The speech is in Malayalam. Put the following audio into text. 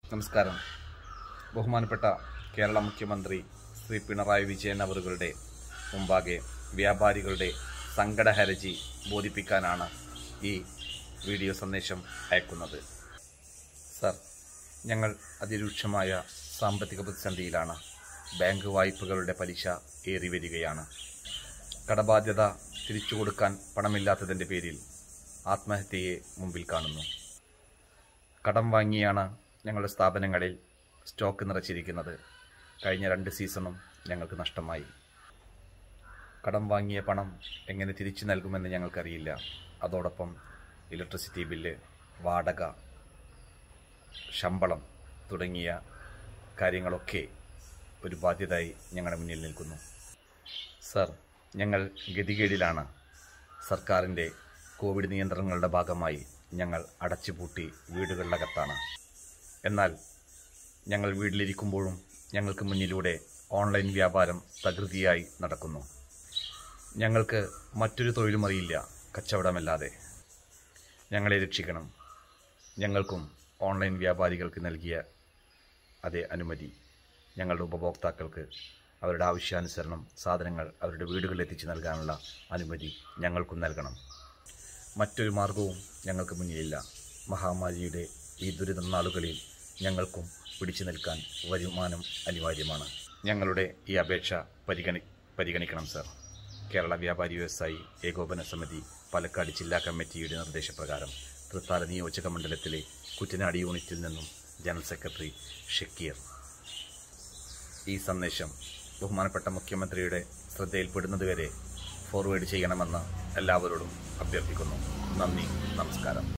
നമസ്കാരം ബഹുമാനപ്പെട്ട കേരള മുഖ്യമന്ത്രി ശ്രീ പിണറായി വിജയൻ അവറുകളുടെ മുമ്പാകെ വ്യാപാരികളുടെ സങ്കടഹരജി ബോധിപ്പിക്കാനാണ് ഈ വീഡിയോ സന്ദേശം അയക്കുന്നത് സർ ഞങ്ങൾ അതിരൂക്ഷമായ സാമ്പത്തിക പ്രതിസന്ധിയിലാണ് ബാങ്ക് വായ്പകളുടെ പലിശ ഏറി വരികയാണ് കടബാധ്യത തിരിച്ചു കൊടുക്കാൻ പണമില്ലാത്തതിൻ്റെ പേരിൽ ആത്മഹത്യയെ മുമ്പിൽ കാണുന്നു കടം വാങ്ങിയാണ് ഞങ്ങളുടെ സ്ഥാപനങ്ങളിൽ സ്റ്റോക്ക് നിറച്ചിരിക്കുന്നത് കഴിഞ്ഞ രണ്ട് സീസണും ഞങ്ങൾക്ക് നഷ്ടമായി കടം വാങ്ങിയ പണം എങ്ങനെ തിരിച്ചു നൽകുമെന്ന് ഞങ്ങൾക്കറിയില്ല അതോടൊപ്പം ഇലക്ട്രിസിറ്റി ബില്ല് വാടക ശമ്പളം തുടങ്ങിയ കാര്യങ്ങളൊക്കെ ഒരു ബാധ്യതയായി ഞങ്ങളുടെ മുന്നിൽ നിൽക്കുന്നു സർ ഞങ്ങൾ ഗതികേടിലാണ് സർക്കാരിൻ്റെ കോവിഡ് നിയന്ത്രണങ്ങളുടെ ഭാഗമായി ഞങ്ങൾ അടച്ചുപൂട്ടി വീടുകളിലകത്താണ് എന്നാൽ ഞങ്ങൾ വീട്ടിലിരിക്കുമ്പോഴും ഞങ്ങൾക്ക് മുന്നിലൂടെ ഓൺലൈൻ വ്യാപാരം തകൃതിയായി നടക്കുന്നു ഞങ്ങൾക്ക് മറ്റൊരു തൊഴിലും അറിയില്ല കച്ചവടമല്ലാതെ ഞങ്ങളെ രക്ഷിക്കണം ഞങ്ങൾക്കും ഓൺലൈൻ വ്യാപാരികൾക്ക് നൽകിയ അതേ അനുമതി ഞങ്ങളുടെ ഉപഭോക്താക്കൾക്ക് അവരുടെ ആവശ്യാനുസരണം സാധനങ്ങൾ അവരുടെ വീടുകളിൽ എത്തിച്ചു നൽകാനുള്ള അനുമതി ഞങ്ങൾക്കും നൽകണം മറ്റൊരു മാർഗവും ഞങ്ങൾക്ക് മുന്നിലില്ല മഹാമാരിയുടെ ഈ ദുരിത നാളുകളിൽ ഞങ്ങൾക്കും പിടിച്ചു നിൽക്കാൻ വരുമാനം അനിവാര്യമാണ് ഞങ്ങളുടെ ഈ അപേക്ഷ പരിഗണി പരിഗണിക്കണം സർ കേരള വ്യാപാരി വ്യവസായി ഏകോപന സമിതി പാലക്കാട് ജില്ലാ കമ്മിറ്റിയുടെ നിർദ്ദേശപ്രകാരം തൃത്താല നിയോജക മണ്ഡലത്തിലെ കുറ്റനാട് യൂണിറ്റിൽ നിന്നും ജനറൽ സെക്രട്ടറി ഷക്കീർ ഈ സന്ദേശം ബഹുമാനപ്പെട്ട മുഖ്യമന്ത്രിയുടെ ശ്രദ്ധയിൽപ്പെടുന്നതുവരെ ഫോർവേഡ് ചെയ്യണമെന്ന് എല്ലാവരോടും അഭ്യർത്ഥിക്കുന്നു നന്ദി നമസ്കാരം